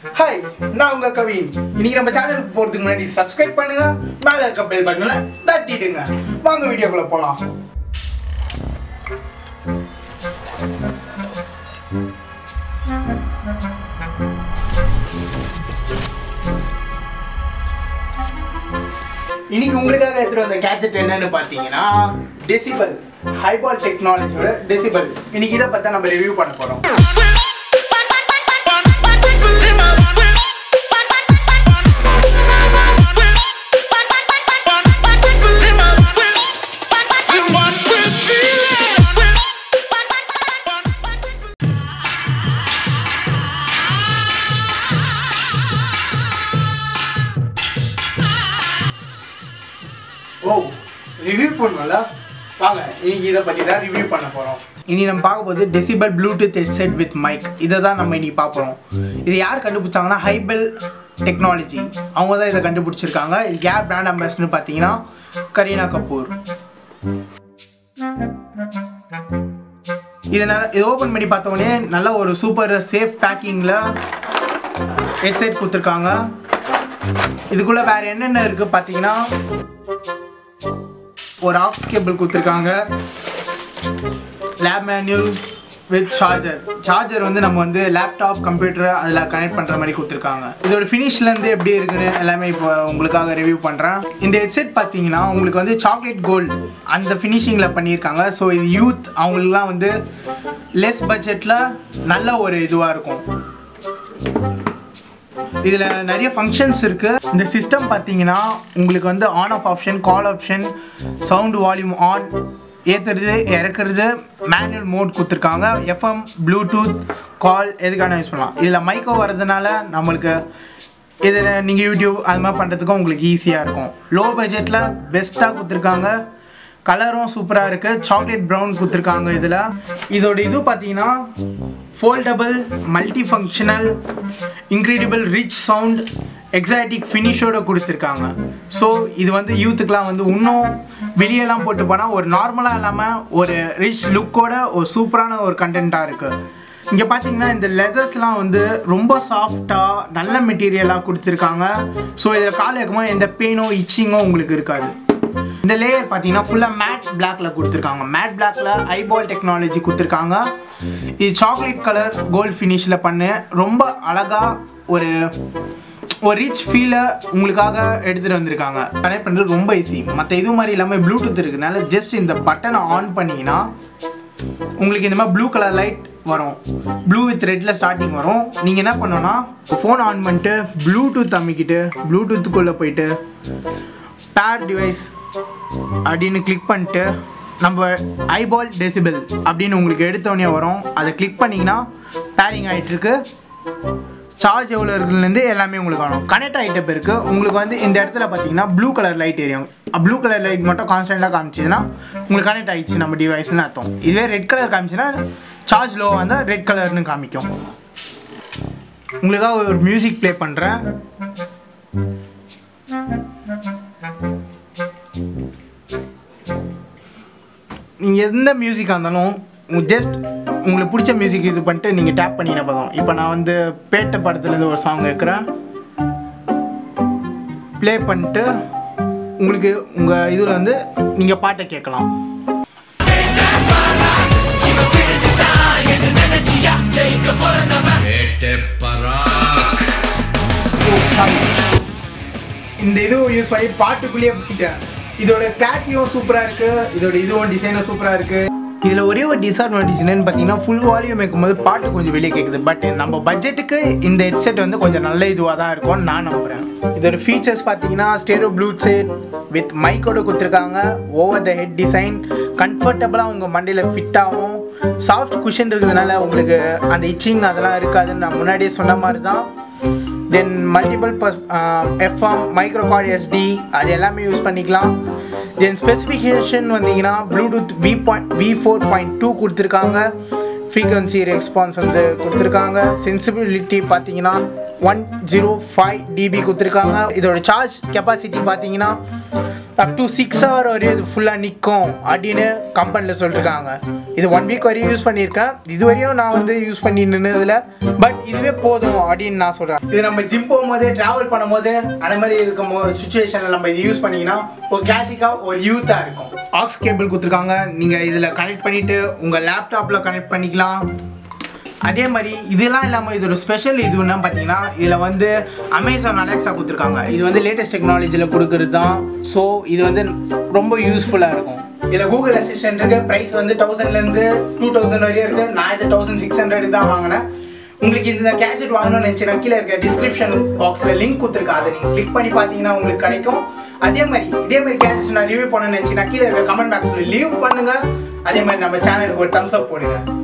hi நான் உங்க கவின் இன்னைக்கு நம்ம சேனலுக்கு போறதுக்கு முன்னாடி சப்ஸ்கிரைப் பண்ணுங்க மேல இருக்க பெல் பட்டனை தட்டிடுங்க வாங்க வீடியோக்குள்ள போலாம் இன்னைக்கு உங்களுக்காக எடுத்துட்டு வந்த கேட்ஜெட் என்னன்னு பார்த்தீங்கன்னா டெசிபல் ஹைபால் டெக்னாலஜியோட டெசிபல் இன்னைக்கு இதை பத்தி நம்ம ரிவ்யூ பண்ண போறோம் ஓ ரிவ்யூ பண்ணல வாங்க இன்னைக்கு இதை பற்றி தான் ரிவ்யூ பண்ண போகிறோம் இனி நம்ம பார்க்க போது decibel Bluetooth headset with mic இதை தான் நம்ம இன்னைக்கு பார்க்குறோம் இது யார் கண்டுபிடிச்சாங்கன்னா ஹைபெல் டெக்னாலஜி அவங்க தான் இதை கண்டுபிடிச்சிருக்காங்க இது யார் பிராண்ட் அம்பாசிடர்னு பார்த்தீங்கன்னா கரீனா கபூர் இது நல்ல இது ஓப்பன் பண்ணி பார்த்தோன்னே நல்ல ஒரு சூப்பர் சேஃப் பேக்கிங்கில் ஹெட்செட் கொடுத்துருக்காங்க இதுக்குள்ளே வேறு என்னென்ன இருக்குது பார்த்தீங்கன்னா ஒரு ஆக்ஸ் கேபிள் கொடுத்துருக்காங்க lab manual with charger charger வந்து நம்ம வந்து லேப்டாப் கம்ப்யூட்டர் அதில் கனெக்ட் பண்ணுற மாதிரி கொடுத்துருக்காங்க இதோட ஃபினிஷ்லேருந்து எப்படி இருக்குன்னு எல்லாமே இப்போ உங்களுக்காக ரிவ்யூ பண்ணுறேன் இந்த ஹெட்செட் பார்த்தீங்கன்னா உங்களுக்கு வந்து சாக்லேட் கோல்டு அந்த ஃபினிஷிங்கில் பண்ணியிருக்காங்க ஸோ இது யூத் அவங்களுக்குலாம் வந்து லெஸ் பட்ஜெட்டில் நல்ல ஒரு இதுவாக இருக்கும் இதில் நிறைய ஃபங்க்ஷன்ஸ் இருக்குது இந்த சிஸ்டம் பார்த்தீங்கன்னா உங்களுக்கு வந்து on off option call option sound volume on ஏற்றுறது இறக்குறது மேனுவல் மோட் கொடுத்துருக்காங்க எஃப்எம் ப்ளூடூத் கால் எதுக்கான யூஸ் பண்ணலாம் இதில் மைக்கோ வர்றதுனால நம்மளுக்கு இதில் நீங்கள் யூடியூப் அது மாதிரி பண்ணுறதுக்கும் உங்களுக்கு ஈஸியாக இருக்கும் லோ பட்ஜெட்டில் பெஸ்ட்டாக கொடுத்துருக்காங்க கலரும் சூப்பராக இருக்குது சாக்லேட் ப்ரௌன் கொடுத்துருக்காங்க இதில் இதோட இது பார்த்தீங்கன்னா foldable multi functional incredible rich sound exotic ஃபினிஷோட கொடுத்துருக்காங்க ஸோ இது வந்து யூத்துக்கெலாம் வந்து இன்னும் வெளியெல்லாம் போட்டு போனால் ஒரு நார்மலாக இல்லாமல் ஒரு ரிச் லுக்கோட ஒரு சூப்பரான ஒரு கண்டென்ட்டாக இருக்குது இங்கே பார்த்தீங்கன்னா இந்த லெதர்ஸ்லாம் வந்து ரொம்ப சாஃப்டாக நல்ல மெட்டீரியலாக கொடுத்துருக்காங்க ஸோ இதில் கால் வைக்கும்போது எந்த பெயினோ இச்சிங்கோ உங்களுக்கு இருக்காது இந்த லேயர் பார்த்தீங்கன்னா ஃபுல்லாக மேட் பிளாக்ல கொடுத்துருக்காங்க மேட் பிளாக்ல ஐபால் டெக்னாலஜி கொடுத்துருக்காங்க இது சாக்லேட் கலர் கோல்ட் ஃபினிஷில் பண்ணு ரொம்ப அழகாக ஒரு ஒரு ரிச் ஃபீலை உங்களுக்காக எடுத்துகிட்டு வந்திருக்காங்க கனெக்ட் பண்ணுறது ரொம்ப ஈஸி மற்ற இது மாதிரி இல்லாமல் ப்ளூடூத் இருக்குனால ஜஸ்ட் இந்த பட்டனை ஆன் பண்ணிங்கன்னா உங்களுக்கு இந்த மாதிரி ப்ளூ கலர் லைட் வரும் ப்ளூ வித் ரெட்டில் ஸ்டார்டிங் வரும் நீங்கள் என்ன பண்ணணும்னா ஃபோன் ஆன் பண்ணிட்டு ப்ளூடூத் அமைக்கிட்டு ப்ளூடூத்துக்குள்ளே போயிட்டு பேர் டிவைஸ் அப்படின்னு கிளிக் பண்ணிட்டு நம்ம ஐபால் டெசிபிள் அப்படின்னு உங்களுக்கு எடுத்தோடனே வரும் அதை கிளிக் பண்ணிங்கன்னா பேரிங் ஆகிட்டுருக்கு சார்ஜ் எவ்வளோ இருக்குதுலேருந்து எல்லாமே உங்களுக்கு காணும் கனெக்ட் ஆகிட்ட பிறகு உங்களுக்கு வந்து இந்த இடத்துல பார்த்தீங்கன்னா ப்ளூ கலர் லைட் எரியும் ப்ளூ கலர் லைட் மட்டும் கான்ஸ்டண்ட்டாக காமிச்சிதுன்னா உங்களுக்கு கனெக்ட் ஆகிடுச்சு நம்ம டிவைஸ்னு அர்த்தம் இதுவே ரெட் கலர் காமிச்சுன்னா சார்ஜ் லோ வந்தால் ரெட் கலர்னு காமிக்கும் உங்களுக்காக ஒரு மியூசிக் ப்ளே பண்ணுறேன் நீங்கள் எந்த மியூசிக்காக இருந்தாலும் ஜஸ்ட் உங்களுக்கு பிடிச்ச மியூசிக் இது பண்ணிட்டு நீங்கள் டேப் பண்ணின போதும் இப்போ நான் வந்து பேட்ட படத்துலேருந்து ஒரு சாங் இருக்கிறேன் ப்ளே பண்ணிட்டு உங்களுக்கு உங்கள் இதில் வந்து நீங்கள் பாட்டை கேட்கலாம் இந்த இதுவும் யூஸ் பண்ணி பாட்டுக்குள்ளேயே போயிட்டேன் இதோட கிளாரிட்டியும் சூப்பராக இருக்குது இதோட இதுவும் டிசைனும் சூப்பராக இருக்குது இதில் ஒரே ஒரு டிஸ்அட்வான்டேஜ் என்னன்னு பார்த்தீங்கன்னா ஃபுல் வால்யூம் வைக்கும்போது பாட்டு கொஞ்சம் வெளியே கேட்குது பட் நம்ம பட்ஜெட்டுக்கு இந்த ஹெட்செட் வந்து கொஞ்சம் நல்ல இதுவாக தான் இருக்கும்னு நான் நம்புகிறேன் இதோட ஃபீச்சர்ஸ் பார்த்தீங்கன்னா ஸ்டேரோ ப்ளூடூத் வித் மைக்கோட கொடுத்துருக்காங்க ஓவர் த ஹெட் டிசைன் கம்ஃபர்டபுளாக உங்கள் மண்டையில் ஃபிட் ஆகும் சாஃப்ட் குஷன் இருக்கிறதுனால உங்களுக்கு அந்த இச்சிங் அதெல்லாம் இருக்காதுன்னு நான் முன்னாடியே சொன்ன மாதிரி தான் then multiple bus FM micro card SD அது எல்லாமே யூஸ் பண்ணிக்கலாம் தென் ஸ்பெசிஃபிகேஷன் வந்தீங்கன்னா Bluetooth V point V four point two கொடுத்துருக்காங்க ஃப்ரீக்வன்சி ரெஸ்பான்ஸ் வந்து கொடுத்துருக்காங்க சென்சிபிலிட்டி பார்த்தீங்கன்னா ஒன் ஜீரோ ஃபைவ் டிபி கொடுத்துருக்காங்க இதோட சார்ஜ் கெப்பாசிட்டி பார்த்தீங்கன்னா அப் டு சிக்ஸ் ஹவர் வரையும் இது ஃபுல்லாக நிற்கும் அப்படின்னு கம்பெனியில் சொல்லியிருக்காங்க இது ஒன் வீக் வரையும் யூஸ் பண்ணியிருக்கேன் இது வரையும் நான் வந்து யூஸ் பண்ணி நின்னதில் பட் இதுவே போதும் அப்படின்னு நான் சொல்கிறேன் இது நம்ம ஜிம் போகும்போது ட்ராவல் பண்ணும்போது அந்த மாதிரி இருக்கும் சுச்சுவேஷனில் நம்ம இது யூஸ் பண்ணிங்கன்னா ஒரு கிளாசிக்காக ஒரு யூத்தாக இருக்கும் ஆக்ஸ் கேபிள் கொடுத்துருக்காங்க நீங்கள் இதில் கனெக்ட் பண்ணிவிட்டு உங்கள் லேப்டாப்பில் கனெக்ட் பண்ணிக்கலாம் அதே மாதிரி இதெல்லாம் இல்லாமல் இதோட ஸ்பெஷல் இது என்ன பார்த்தீங்கன்னா இதில் வந்து அமேசான் அலெக்ஸா கொடுத்துருக்காங்க இது வந்து லேட்டஸ்ட் டெக்னாலஜியில் கொடுக்குறது தான் ஸோ இது வந்து ரொம்ப யூஸ்ஃபுல்லாக இருக்கும் இதில் கூகுள் அசிஸ்டன்ட் இருக்கு ப்ரைஸ் வந்து தௌசண்ட்லேருந்து டூ தௌசண்ட் வரையும் இருக்குது நான் இது தௌசண்ட் சிக்ஸ் ஹண்ட்ரட் தான் வாங்கினேன் உங்களுக்கு இந்த கேஷெட் வாங்கணும்னு நினச்சினா கீழே இருக்க டிஸ்கிரிப்ஷன் பாக்ஸில் லிங்க் கொடுத்துருக்கேன் அதை நீங்கள் கிளிக் பண்ணி பார்த்தீங்கன்னா உங்களுக்கு கிடைக்கும் அதே மாதிரி இதே மாதிரி கேஷஸ் நான் ரிவ்யூ பண்ணணும்னு நினச்சினா கீழே இருக்க கமெண்ட் பாக்ஸில் லீவ் பண்ணுங்கள் அதே மாதிரி நம்ம சேனலுக்கு ஒரு தம்ஸ் அப் போடுங்க